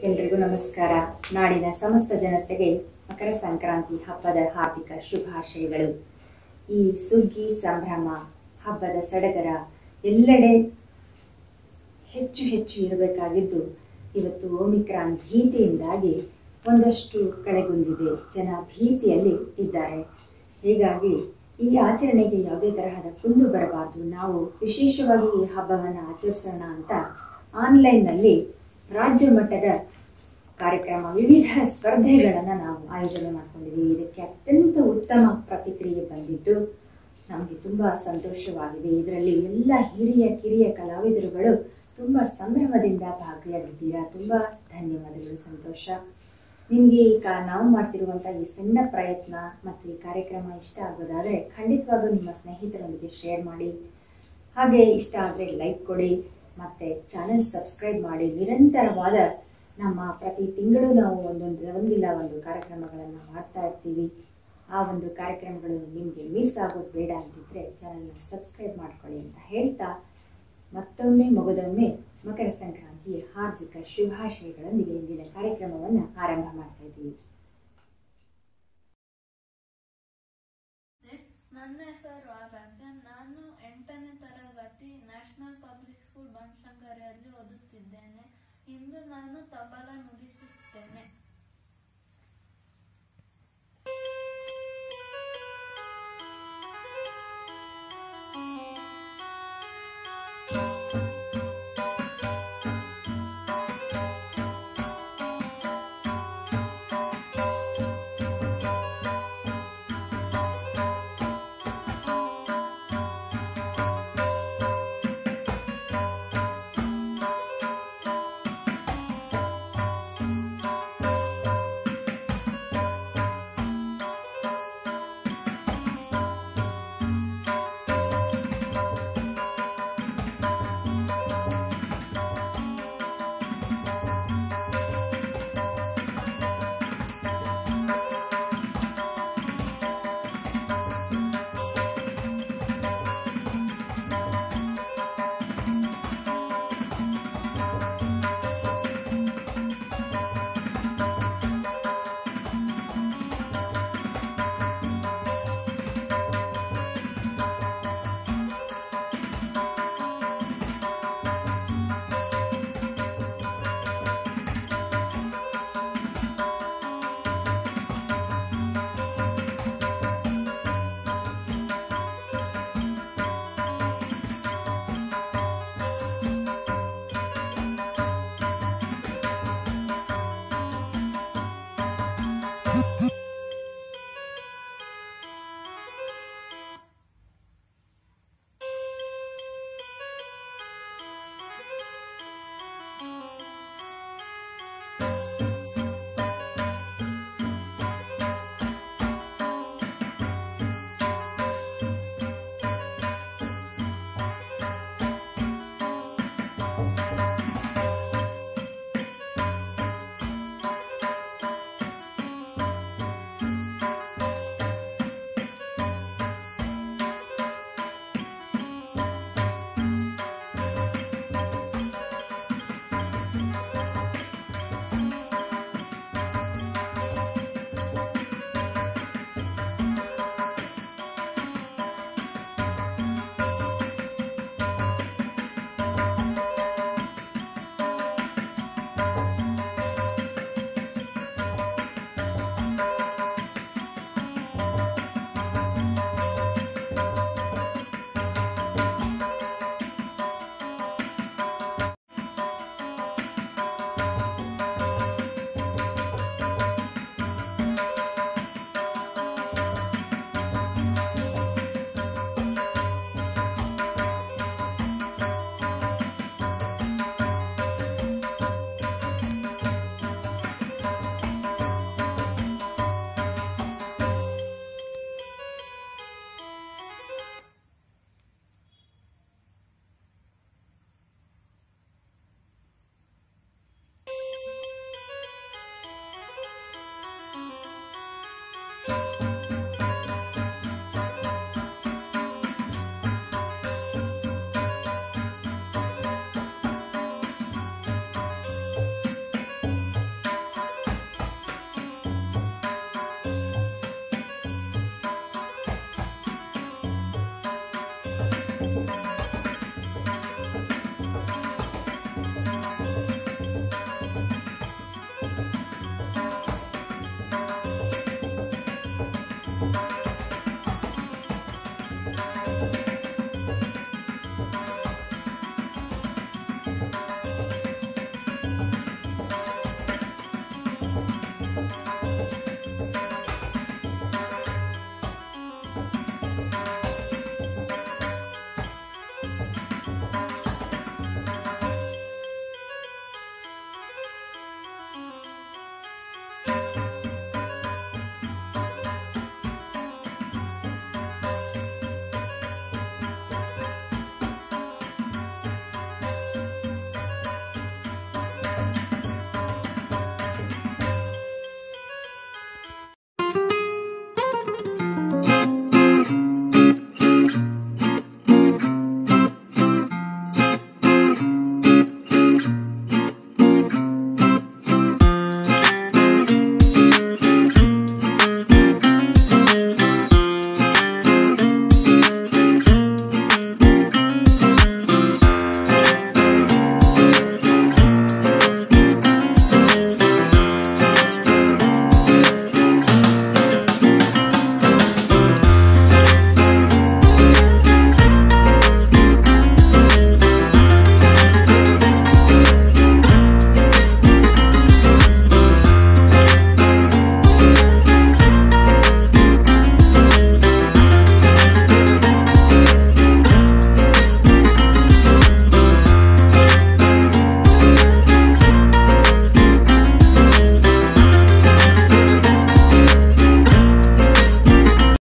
ಎಲ್ರಿಗೂ ನಮಸ್ಕಾರ ನಾಡಿನ ಸಮಸ್ತ ಜನತೆಗೆ ಮಕರ ಸಂಕ್ರಾಂತಿ ಹಬ್ಬದ ಹಾರ್ದಿಕ ಶುಭಾಶಯಗಳು ಈ ಸುಗ್ಗಿ ಸಂಭ್ರಮ ಹಬ್ಬದ ಸಡಗರ ಎಲ್ಲೆಡೆ ಹೆಚ್ಚು ಹೆಚ್ಚು ಇರಬೇಕಾಗಿದ್ದು ಇವತ್ತು ಓಮಿಕ್ರಾನ್ ಭೀತಿಯಿಂದಾಗಿ ಒಂದಷ್ಟು ಕಳೆಗುಂದಿದೆ ಜನ ಭೀತಿಯಲ್ಲಿ ಇದ್ದಾರೆ ಹೀಗಾಗಿ ಈ ಆಚರಣೆಗೆ ಯಾವುದೇ ತರಹದ ಕುಂದು ಬರಬಾರದು ನಾವು ವಿಶೇಷವಾಗಿ ಈ ಹಬ್ಬವನ್ನು ಆಚರಿಸೋಣ ಅಂತ ಆನ್ಲೈನ್ನಲ್ಲಿ ರಾಜ್ಯ ಮಟ್ಟದ ಕಾರ್ಯಕ್ರಮ ವಿವಿಧ ಸ್ಪರ್ಧೆಗಳನ್ನು ನಾವು ಆಯೋಜನೆ ಮಾಡ್ಕೊಂಡಿದ್ದೀವಿ ಇದಕ್ಕೆ ಅತ್ಯಂತ ಉತ್ತಮ ಪ್ರತಿಕ್ರಿಯೆ ಬಂದಿದ್ದು ನಮಗೆ ತುಂಬ ಸಂತೋಷವಾಗಿದೆ ಇದರಲ್ಲಿ ಎಲ್ಲ ಹಿರಿಯ ಕಿರಿಯ ಕಲಾವಿದರುಗಳು ತುಂಬ ಸಂಭ್ರಮದಿಂದ ಭಾಗಿಯಾಗಿದ್ದೀರಾ ತುಂಬ ಧನ್ಯವಾದಗಳು ಸಂತೋಷ ನಿಮಗೆ ಈ ಕಾ ನಾವು ಮಾಡ್ತಿರುವಂಥ ಈ ಸಣ್ಣ ಪ್ರಯತ್ನ ಮತ್ತು ಈ ಕಾರ್ಯಕ್ರಮ ಇಷ್ಟ ಆಗೋದಾದರೆ ಖಂಡಿತವಾಗೂ ನಿಮ್ಮ ಸ್ನೇಹಿತರೊಂದಿಗೆ ಶೇರ್ ಮಾಡಿ ಹಾಗೆ ಇಷ್ಟ ಆದರೆ ಲೈಕ್ ಕೊಡಿ ಮತ್ತು ಚಾನೆಲ್ ಸಬ್ಸ್ಕ್ರೈಬ್ ಮಾಡಿ ನಿರಂತರವಾದ ನಮ್ಮ ಪ್ರತಿ ತಿಂಗಳು ನಾವು ಒಂದೊಂದು ಒಂದಿಲ್ಲ ಒಂದು ಕಾರ್ಯಕ್ರಮಗಳನ್ನು ಮಾಡ್ತಾ ಇರ್ತೀವಿ ಆ ಒಂದು ಕಾರ್ಯಕ್ರಮಗಳು ನಿಮಗೆ ಮಿಸ್ ಆಗೋದು ಬೇಡ ಅಂತಿದ್ರೆ ಚಾನೆಲ್ನ ಸಬ್ಸ್ಕ್ರೈಬ್ ಮಾಡ್ಕೊಳ್ಳಿ ಅಂತ ಹೇಳ್ತಾ ಮತ್ತೊಮ್ಮೆ ಮಗದೊಮ್ಮೆ ಮಕರ ಸಂಕ್ರಾಂತಿಯ ಹಾರ್ದಿಕ ಶುಭಾಶಯಗಳೊಂದಿಗೆ ಇಂದಿನ ಕಾರ್ಯಕ್ರಮವನ್ನು ಆರಂಭ ಮಾಡ್ತಾ ಇದ್ದೀವಿ ನನ್ನ ಹೆಸರು ಆರಾಧ್ಯ ನಾನು ಎಂಟನೇ ತರಗತಿ ನ್ಯಾಷನಲ್ ಪಬ್ಲಿಕ್ ಸ್ಕೂಲ್ ಬನಶಂಕರಿಯಲ್ಲಿ ಓದುತ್ತಿದ್ದೇನೆ ಇಂದು ನಾನು ತಬಲ ನುಡಿಸುತ್ತೇನೆ